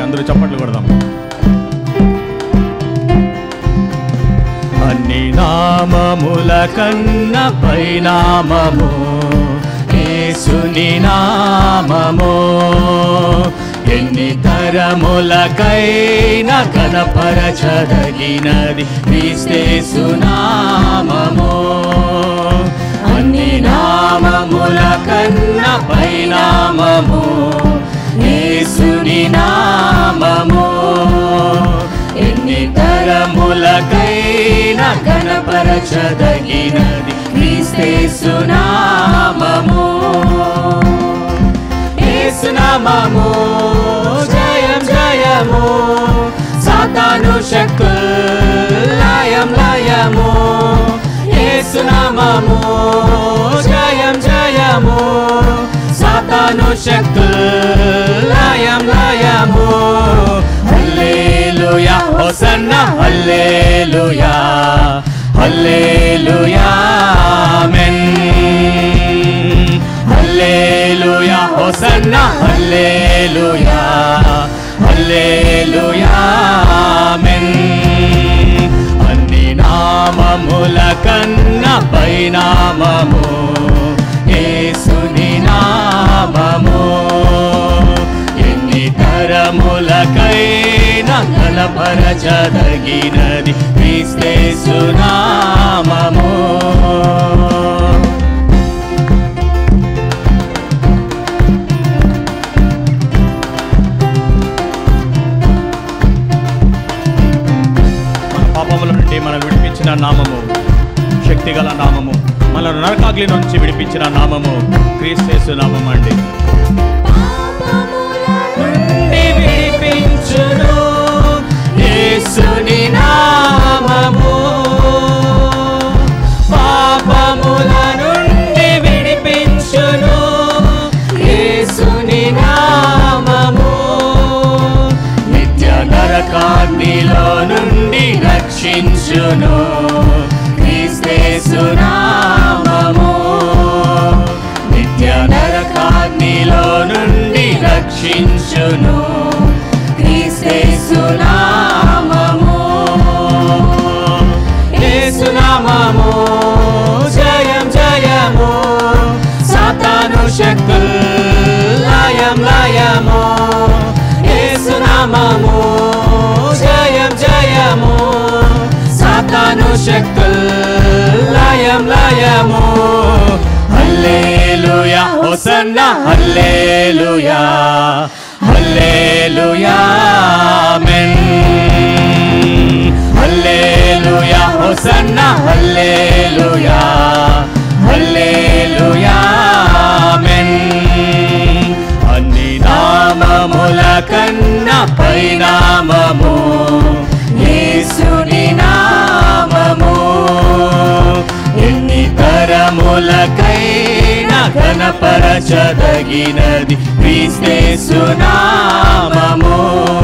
అందరూ చప్పట్లు కొడదాం అన్ని నామముల కన్న పైనామము యేసుని నామము ఎన్ని తరములకైనా కనపరచదగినది క్రీస్తేసు నామము అన్ని నామముల కన్న పైనామము యేసుని నామము ఎన్ని తరములకైనా కనపరచదగినది క్రీస్తేసు నామము ఏసునామము జయం జయము సాతాను శక్తుల్ లయం లయము ఏసునామము జయం జయము సాతాను శక్తుల్ లయం లయము హల్లెలూయా హోసన్నా హల్లెలూయా హల్లెలూయా ఆమేన్ హల్లెలూయా హోసన్నా హల్లెలూయా హల్లెలూయా ఆమేన్ అన్ని నామముల కన్న పైనామము యేసుని నామము ఎన్ని తరములకైనా కలపరచదగినది క్రీస్తేసు నామము మన పాపముల నుండి మనల్ని విడిపించిన నామము శక్తిగల నామము మనల్ని నరకాగ్ని నుంచి విడిపించిన నామము క్రీస్తేసు నామం అండి నుండి విడిపించును యేసుని నామము పాపముల నుండి విడిపించును యేసుని నామము నిత్య నరకాగ్నిలో నుండి రక్షించును క్రీస్తేసు నామము నిత్య నరకాగ్నిలో నుండి రక్షించును క్రీస్తేసు నామము యేసు నామము జయం జయము సాతాను శక్తుల్ లయం లయము యేసు నామము జయం జయము సాతాను శక్తుల్ లయం లయము హల్లెలూయా హోసన్నా హల్లెలూయా హల్లెలూయా ఆమేన్ హల్లెలూయా హోసన్నా హల్లెలూయా హల్లెలూయా ఆమేన్ అన్ని నామముల కన్న పైనామము యేసుని నామము ఎన్ని తరములకైనా ఘనపరచదగినది క్రీస్తేసు నామము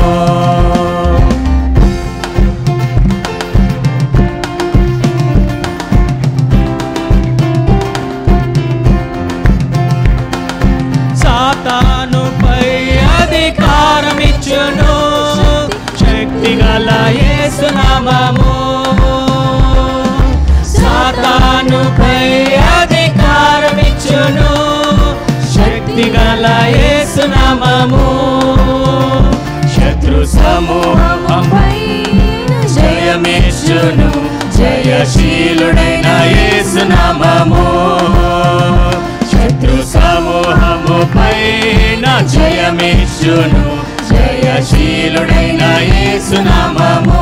సాతానుపై అధికారమిచ్చును శక్తిగల యేసునామము సాతానుపై అధికారమిచ్చును శక్తిగల యేసునామము శత్రు సమూహంపై జయమేశును జయశీలుడైన యేసునామము శత్రు సమూహము పైన జయమేశును జయశీలుడైన యేసునామము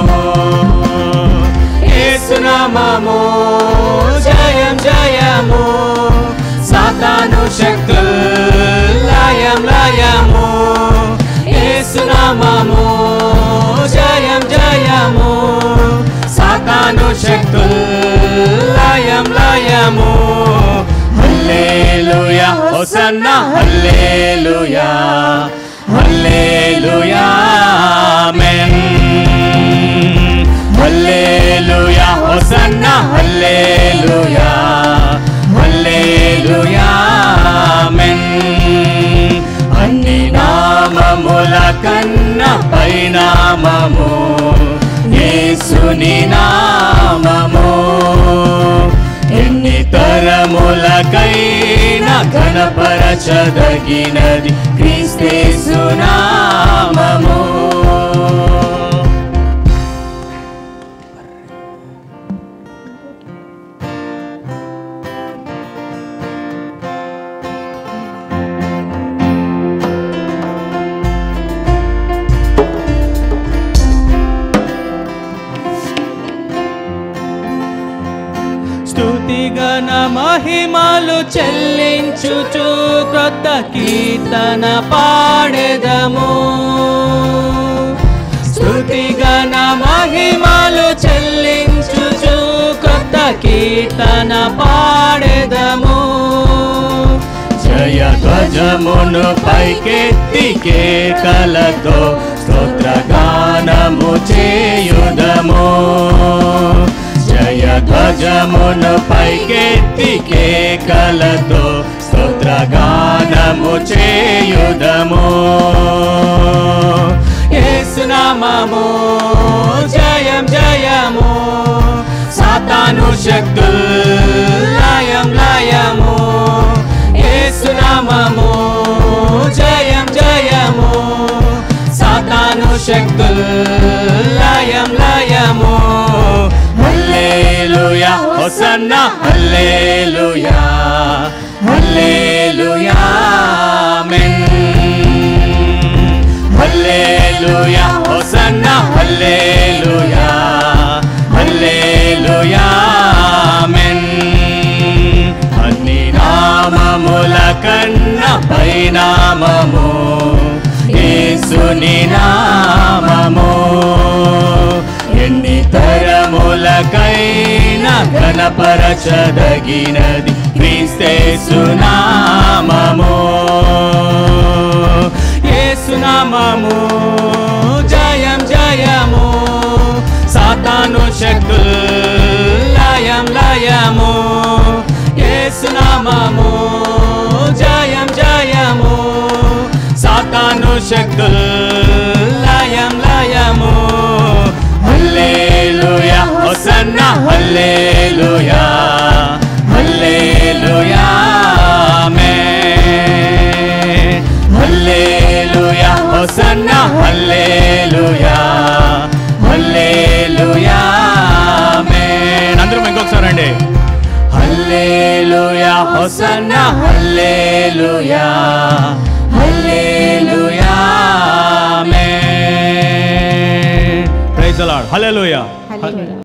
యేసునామము జయం జయము సాతాను శక్తుల్ లయం లయము యేసునామము జయం జయము సాతాను శక్తుల్ లయం లయము హల్లెలూయా హోసన్నా హల్లెలూయా హల్లెలూయా ఆమేన్ హల్లెలూయా హోసన్నా హల్లెలూయా హల్లెలూయా ఆమేన్ అన్ని నామముల కన్న కన్న పైనామము యేసుని నామము ఎన్ని తరములకైనా ఘనపరచదగినది క్రీస్తేసు నామము స్తుతిగణ మహిమలు చెల్లించుచు క్రొత్త కీర్తన పాడెదము స్తుతిగణ మహిమలు చెల్లించుచు క్రొత్త కీర్తన పాడెదము జయ ధ్వజమును పైకెత్తి కేకలతో స్తోత్రగానము చేయుదము జయ ధ్వజమును పైకెత్తి కేకలతో స్తోత్రగానము చేయుదము యేసునామము జయం జయము సాతాను శక్తుల్ లయం లయము యేసునామము జయం జయము సాతాను శక్తుల్ లయం లయము హల్లెలూయా హోసన్నా హల్లెలూయా హల్లెలూయా ఆమేన్ హల్లెలూయా హోసన్నా హల్లెలూయా హల్లెలూయా ఆమేన్ అన్ని నామముల కన్న పైనామము యేసుని నామము ఎన్ని తరములకైనా ఘనపరచదగినది క్రీస్తేసు నామము యేసునామము జయం జయము సాతాను శక్తుల్ లయం లయము యేసునామము జయం జయము సాతాను శక్తుల్ లయం లయము హల్లెలూయా హోసన్నా హల్లెలూయా హల్లెలూయా ఆమేన్ హల్లెలూయా హోసన్నా హల్లెలూయా హల్లెలూయా ఆమేన్ అందరం ఇంకొకసారి అండి hallelujah hosanna hallelujah hallelujah amen praise the Lord hallelujah hallelujah